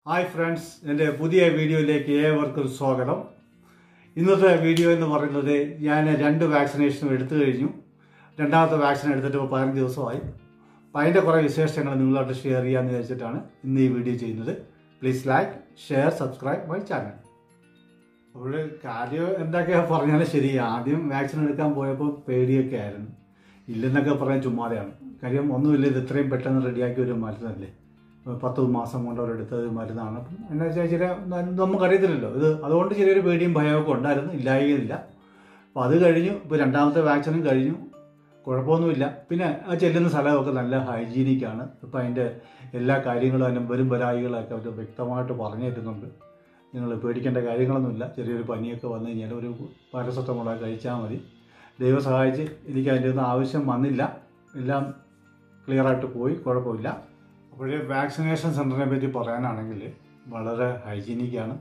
hi friends എൻ്റെ പുതിയ വീഡിയോയിലേക്ക് ഏവർക്കും സ്വാഗതം ഇന്നത്തെ വീഡിയോ എന്ന് പറയുന്നത് ഞാൻ രണ്ട് വാക്സിനേഷനും എടുത്തു കഴിഞ്ഞു രണ്ടാമത്തെ വാക്സിൻ എടുത്തിട്ട് ഇപ്പോൾ പതിനഞ്ച് ദിവസമായി അപ്പം അതിൻ്റെ കുറേ വിശേഷങ്ങൾ നിങ്ങളായിട്ട് ഷെയർ ചെയ്യാമെന്ന് വിചാരിച്ചിട്ടാണ് ഇന്ന് ഈ വീഡിയോ ചെയ്യുന്നത് please like share subscribe my channel അപ്പോൾ കാര്യം എന്തൊക്കെയാ പറഞ്ഞാലും ശരി ആദ്യം വാക്സിൻ എടുക്കാൻ പോയപ്പോൾ പേടിയൊക്കെ ആയിരുന്നു ഇല്ലെന്നൊക്കെ പറയാൻ ചുമ്മാതെയാണ് കാര്യം ഒന്നുമില്ല ഇത് ഇത്രയും പെട്ടെന്ന് റെഡിയാക്കി ഒരു മരുന്നല്ലേ പത്ത് മാസം കൊണ്ട് അവരെടുത്തത് മരുന്നാണ് അപ്പം എന്നാ വെച്ചാൽ ചില നമുക്കറിയത്തില്ലല്ലോ ഇത് അതുകൊണ്ട് ചെറിയൊരു പേടിയും ഭയമൊക്കെ ഉണ്ടായിരുന്നു ഇല്ലായിരുന്നില്ല അപ്പോൾ അത് കഴിഞ്ഞു ഇപ്പോൾ രണ്ടാമത്തെ വാക്സിനും കഴിഞ്ഞു കുഴപ്പമൊന്നുമില്ല പിന്നെ ആ ചെല്ലുന്ന സ്ഥലമൊക്കെ നല്ല ഹൈജീനിക്കാണ് ഇപ്പം അതിൻ്റെ എല്ലാ കാര്യങ്ങളും അതിൻ്റെ വരും വരായികളൊക്കെ അവർ വ്യക്തമായിട്ട് പറഞ്ഞു തരുന്നുണ്ട് നിങ്ങൾ പേടിക്കേണ്ട കാര്യങ്ങളൊന്നുമില്ല ചെറിയൊരു പനിയൊക്കെ വന്നു കഴിഞ്ഞാൽ ഒരു പാരസെറ്റമോളൊക്കെ കഴിച്ചാൽ മതി ദൈവം സഹായിച്ച് എനിക്ക് അതിൻ്റെ ഒന്നും ആവശ്യം വന്നില്ല എല്ലാം ക്ലിയറായിട്ട് പോയി കുഴപ്പമില്ല അപ്പോഴേ വാക്സിനേഷൻ സെൻറ്ററിനെ പറ്റി പറയാനാണെങ്കിൽ വളരെ ഹൈജീനിക്കാണ്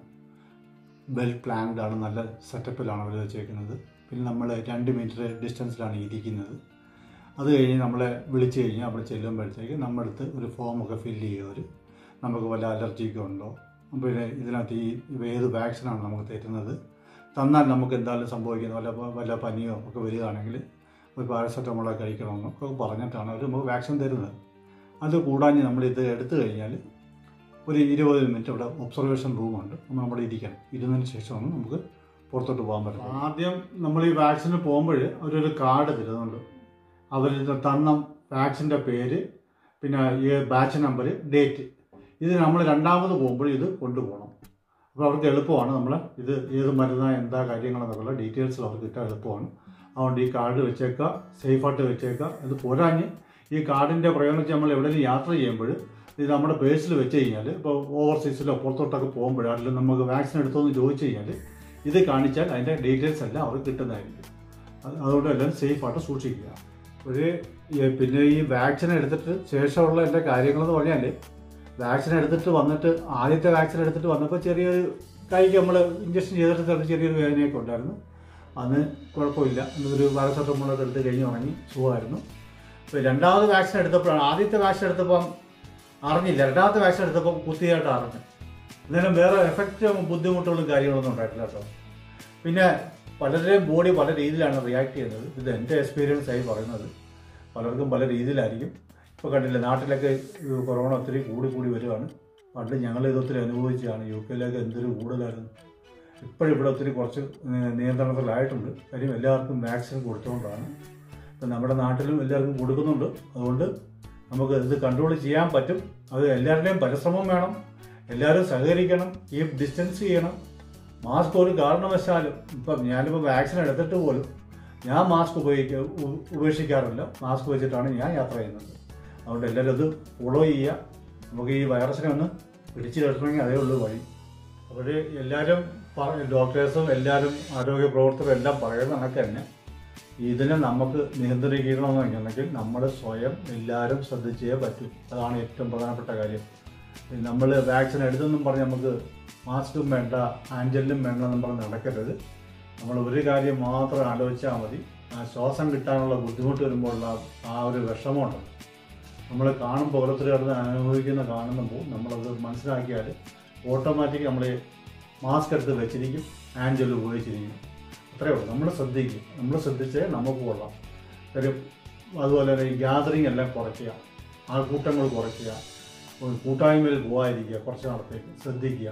വെൽ പ്ലാൻഡ് ആണ് നല്ല സെറ്റപ്പിലാണ് അവർ വെച്ചേക്കുന്നത് പിന്നെ നമ്മൾ രണ്ട് മീറ്റർ ഡിസ്റ്റൻസിലാണ് ഇരിക്കുന്നത് അത് കഴിഞ്ഞ് നമ്മളെ വിളിച്ചു കഴിഞ്ഞാൽ അവിടെ ചെല്ലുമ്പോഴത്തേക്ക് നമ്മുടെ അടുത്ത് ഒരു ഫോമൊക്കെ ഫില്ല് ചെയ്യുന്നവർ നമുക്ക് വല്ല അലർജിയൊക്കെ ഉണ്ടോ പിന്നെ ഇതിനകത്ത് ഈ ഏത് വാക്സിനാണ് നമുക്ക് തരുന്നത് തന്നാൽ നമുക്ക് എന്തായാലും സംഭവിക്കുന്നത് വല്ല വല്ല പനിയോ ഒക്കെ വരികയാണെങ്കിൽ ഒരു പാരസെറ്റമോളോ കഴിക്കണമെന്നൊക്കെ പറഞ്ഞിട്ടാണ് അവർ നമുക്ക് വാക്സിൻ തരുന്നത് അത് കൂടാഞ്ഞ് നമ്മൾ ഇത് എടുത്തു കഴിഞ്ഞാൽ ഒരു ഇരുപത് മിനിറ്റ് ഇവിടെ ഒബ്സർവേഷൻ റൂമുണ്ട് നമ്മൾ അവിടെ ഇരിക്കണം ഇരുന്നതിന് ശേഷമാണ് നമുക്ക് പുറത്തോട്ട് പോകാൻ പറ്റും ആദ്യം നമ്മൾ ഈ വാക്സിന് പോകുമ്പോൾ അവരൊരു കാർഡ് തരുന്നുണ്ട് അവർ തന്ന വാക്സിൻ്റെ പേര് പിന്നെ ഈ ബാച്ച് നമ്പർ ഡേറ്റ് ഇത് നമ്മൾ രണ്ടാമത് പോകുമ്പോൾ ഇത് കൊണ്ടുപോകണം അപ്പോൾ അവർക്ക് എളുപ്പമാണ് നമ്മൾ ഇത് ഏത് മരുന്നാണ് എന്താ കാര്യങ്ങളെന്നൊക്കെയുള്ള ഡീറ്റെയിൽസ് അവർക്ക് കിട്ടാൻ എളുപ്പമാണ് അതുകൊണ്ട് ഈ കാർഡ് വെച്ചേക്കുക സേഫായിട്ട് വെച്ചേക്കുക ഇത് പോരാഞ്ഞ് ഈ കാർഡിൻ്റെ പ്രയോജനം വെച്ചാൽ നമ്മൾ എവിടെയെങ്കിലും യാത്ര ചെയ്യുമ്പോൾ ഇത് നമ്മുടെ പേഴ്സിൽ വെച്ച് കഴിഞ്ഞാൽ ഇപ്പോൾ ഓവർസീസിലോ പുറത്തോട്ടൊക്കെ പോകുമ്പോഴോ അല്ലെങ്കിൽ നമുക്ക് വാക്സിൻ എടുത്തോന്ന് ചോദിച്ചു കഴിഞ്ഞാൽ ഇത് കാണിച്ചാൽ അതിൻ്റെ ഡീറ്റെയിൽസ് എല്ലാം അവർക്ക് കിട്ടുന്നതായിരിക്കും അത് അതുകൊണ്ട് എല്ലാം സേഫായിട്ട് സൂക്ഷിക്കുക ഒരു പിന്നെ ഈ വാക്സിൻ എടുത്തിട്ട് ശേഷമുള്ള എൻ്റെ കാര്യങ്ങളെന്ന് പറഞ്ഞാൽ വാക്സിൻ എടുത്തിട്ട് വന്നിട്ട് ആദ്യത്തെ വാക്സിൻ എടുത്തിട്ട് വന്നപ്പോൾ ചെറിയൊരു കൈക്ക് നമ്മൾ ഇഞ്ചക്ഷൻ ചെയ്തിട്ട് ചെറിയൊരു വേദനയൊക്കെ ഉണ്ടായിരുന്നു അന്ന് കുഴപ്പമില്ല എന്നൊരു പാരസെറ്റമോളൊക്കെ എടുത്ത് കഴിഞ്ഞ് ഉണങ്ങി സുഖമായിരുന്നു ഇപ്പോൾ രണ്ടാമത് വാക്സിൻ എടുത്തപ്പോഴാണ് ആദ്യത്തെ വാക്സിൻ എടുത്തപ്പം അറിഞ്ഞില്ല രണ്ടാമത്തെ വാക്സിൻ എടുത്തപ്പോൾ കുത്തിയായിട്ട് അറിഞ്ഞു എന്നാലും വേറെ എഫക്റ്റ് ബുദ്ധിമുട്ടുകളും കാര്യങ്ങളൊന്നും ഉണ്ടായിട്ടില്ല കേട്ടോ പിന്നെ പലരുടെയും ബോഡി പല രീതിയിലാണ് റിയാക്ട് ചെയ്യുന്നത് ഇത് എൻ്റെ എക്സ്പീരിയൻസ് ആയി പറയുന്നത് പലർക്കും പല രീതിയിലായിരിക്കും ഇപ്പോൾ കണ്ടില്ല നാട്ടിലൊക്കെ കൊറോണ ഒത്തിരി കൂടി കൂടി വരുവാണ് പണ്ട് ഞങ്ങൾ ഇത് ഒത്തിരി അനുഭവിച്ചതാണ് യു കെയിലൊക്കെ എന്തൊരു കൂടുതലായിരുന്നു ഇപ്പോഴും ഇവിടെ ഒത്തിരി കുറച്ച് നിയന്ത്രണത്തിലായിട്ടുണ്ട് കാര്യം എല്ലാവർക്കും വാക്സിൻ കൊടുത്തുകൊണ്ടാണ് ഇപ്പം നമ്മുടെ നാട്ടിലും എല്ലാവർക്കും കൊടുക്കുന്നുണ്ട് അതുകൊണ്ട് നമുക്ക് ഇത് കൺട്രോൾ ചെയ്യാൻ പറ്റും അത് എല്ലാവരുടെയും പരിശ്രമം വേണം എല്ലാവരും സഹകരിക്കണം ഈ ഡിസ്റ്റൻസ് ചെയ്യണം മാസ്ക് ഒരു കാരണവശാലും ഇപ്പം ഞാനിപ്പോൾ വാക്സിൻ എടുത്തിട്ട് പോലും ഞാൻ മാസ്ക് ഉപയോഗിക്ക ഉപേക്ഷിക്കാറില്ല മാസ്ക് വെച്ചിട്ടാണ് ഞാൻ യാത്ര ചെയ്യുന്നത് അതുകൊണ്ട് എല്ലാവരും അത് ഫോളോ ചെയ്യുക നമുക്ക് ഈ വൈറസിനെ ഒന്ന് പിടിച്ചു കെട്ടണമെങ്കിൽ അതേ ഉള്ളൂ വഴി അപ്പോൾ എല്ലാവരും ഡോക്ടേഴ്സും എല്ലാവരും ആരോഗ്യ പ്രവർത്തകരും എല്ലാം പറയുന്ന കണക്ക് തന്നെ ഇതിനെ നമുക്ക് നിയന്ത്രിക്കണമെന്നുണ്ടെങ്കിൽ നമ്മൾ സ്വയം എല്ലാവരും ശ്രദ്ധിച്ചേ പറ്റൂ അതാണ് ഏറ്റവും പ്രധാനപ്പെട്ട കാര്യം നമ്മൾ വാക്സിൻ എടുത്തെന്നും പറഞ്ഞ് നമുക്ക് മാസ്കും വേണ്ട ആൻജലും വേണ്ട എന്നും പറഞ്ഞ് നടക്കരുത് നമ്മൾ ഒരു കാര്യം മാത്രം ആലോചിച്ചാൽ മതി ആ ശ്വാസം കിട്ടാനുള്ള ബുദ്ധിമുട്ട് വരുമ്പോഴുള്ള ആ ഒരു വിഷമമുണ്ട് നമ്മൾ കാണുമ്പോൾ ഓരോരുത്തർ കിടന്ന് അനുഭവിക്കുന്ന കാണുമ്പോൾ നമ്മളത് മനസ്സിലാക്കിയാൽ ഓട്ടോമാറ്റിക് നമ്മൾ മാസ്ക് എടുത്ത് വെച്ചിരിക്കും ആൻജൽ ഉപയോഗിച്ചിരിക്കും അത്രയേ ഉള്ളൂ നമ്മൾ ശ്രദ്ധിക്കും നമ്മൾ ശ്രദ്ധിച്ചേ നമുക്ക് കൊള്ളാം കാര്യം അതുപോലെ തന്നെ ഈ ഗ്യാതറിങ് എല്ലാം കുറയ്ക്കുക ആൾക്കൂട്ടങ്ങൾ കുറയ്ക്കുക കൂട്ടായ്മയിൽ പോകാതിരിക്കുക കുറച്ച് നാളത്തേക്ക് ശ്രദ്ധിക്കുക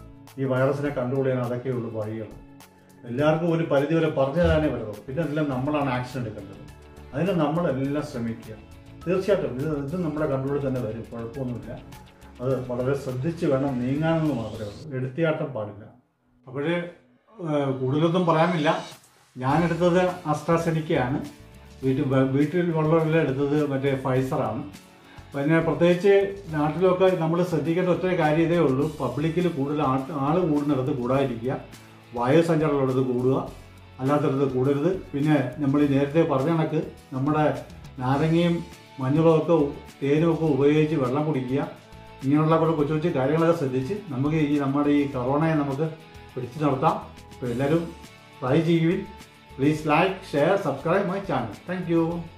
ഈ വൈറസിനെ കൺട്രോൾ ചെയ്യാൻ അതൊക്കെയുള്ളൂ വഴികൾ എല്ലാവർക്കും ഒരു പരിധി വരെ പറഞ്ഞു തരാനേ പറ്റുള്ളൂ പിന്നെ എല്ലാം നമ്മളാണ് ആക്ഷൻ എടുക്കേണ്ടത് അതിന് നമ്മളെല്ലാം ശ്രമിക്കുക തീർച്ചയായിട്ടും ഇത് ഇത് നമ്മുടെ കൺട്രോളിൽ തന്നെ വരും കുഴപ്പമൊന്നുമില്ല അത് വളരെ ശ്രദ്ധിച്ച് വേണം നീങ്ങാനെന്ന് മാത്രമേ ഉള്ളൂ എടുത്തിയാട്ടം പാടില്ല അപ്പോഴേ കൂടുതലൊന്നും പറയാനില്ല ഞാനെടുത്തത് അസ്ട്രാസെനിക്കയാണ് വീട്ടിൽ വീട്ടിൽ ഉള്ളവരെല്ലാം എടുത്തത് മറ്റേ ഫൈസറാണ് പിന്നെ പ്രത്യേകിച്ച് നാട്ടിലൊക്കെ നമ്മൾ ശ്രദ്ധിക്കേണ്ട ഒറ്റ കാര്യം ഇതേ ഉള്ളൂ പബ്ലിക്കിൽ കൂടുതൽ ആൾ കൂടുന്നിടത്ത് കൂടാതിരിക്കുക വായുസഞ്ചാരമുള്ളിടത്ത് കൂടുക അല്ലാത്തടത്ത് കൂടരുത് പിന്നെ നമ്മൾ നേരത്തെ പറഞ്ഞ കണക്ക് നമ്മുടെ നാരങ്ങയും മഞ്ഞളും ഒക്കെ തേനും ഒക്കെ ഉപയോഗിച്ച് വെള്ളം കുടിക്കുക ഇങ്ങനെയുള്ള കുറേ കൊച്ചു കൊച്ചു കാര്യങ്ങളൊക്കെ ശ്രദ്ധിച്ച് നമുക്ക് ഈ നമ്മുടെ ഈ കൊറോണയെ നമുക്ക് പിടിച്ചു നിർത്താം അപ്പോൾ എല്ലാവരും ട്രൈ ചെയ്യുവിൻ please like share subscribe my channel thank